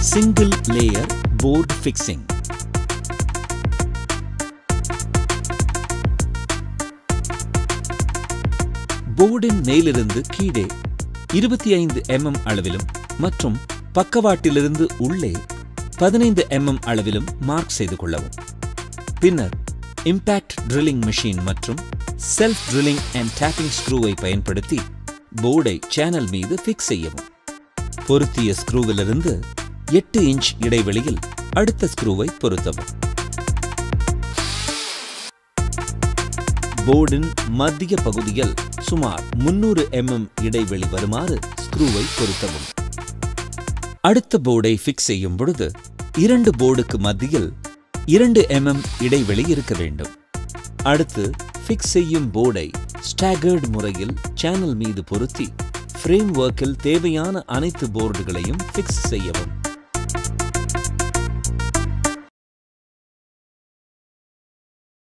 single layer board fixing போர்டின் மேலிருந்து கீழே இருபத்தி ஐந்து எம்எம் அளவிலும் மற்றும் பக்கவாட்டிலிருந்து உள்ளே பதினைந்து எம்எம் அளவிலும் மார்க் செய்து கொள்ளவும் பின்னர் இம்பாக்ட் ட்ரில்லிங் மெஷின் மற்றும் செல்ஃப் ட்ரில்லிங் அண்ட் டேப்பிங் ஸ்க்ரூவை பயன்படுத்தி போர்டை சேனல் மீது ஃபிக்ஸ் செய்யவும் பொருத்திய ஸ்க்ரூவிலிருந்து எட்டு இன்ச் இடைவெளியில் அடுத்த ஸ்க்ரூவை பொருத்தவும் போர்டின் மத்திய பகுதியில் சுமார் முன்னூறு எம்எம் இடைவெளி வருமாறு ஸ்க்ரூவை பொருத்தவும் அடுத்த போர்டை ஃபிக்ஸ் செய்யும் பொழுது இரண்டு போர்டுக்கு மத்தியில் இரண்டு எம்எம் இடைவெளி இருக்க வேண்டும் அடுத்து ஃபிக்ஸ் செய்யும் போர்டை ஸ்டாகர்டு முறையில் சேனல் மீது பொருத்தி ஃப்ரேம் ஒர்க்கில் தேவையான அனைத்து போர்டுகளையும் ஃபிக்ஸ் செய்யவும்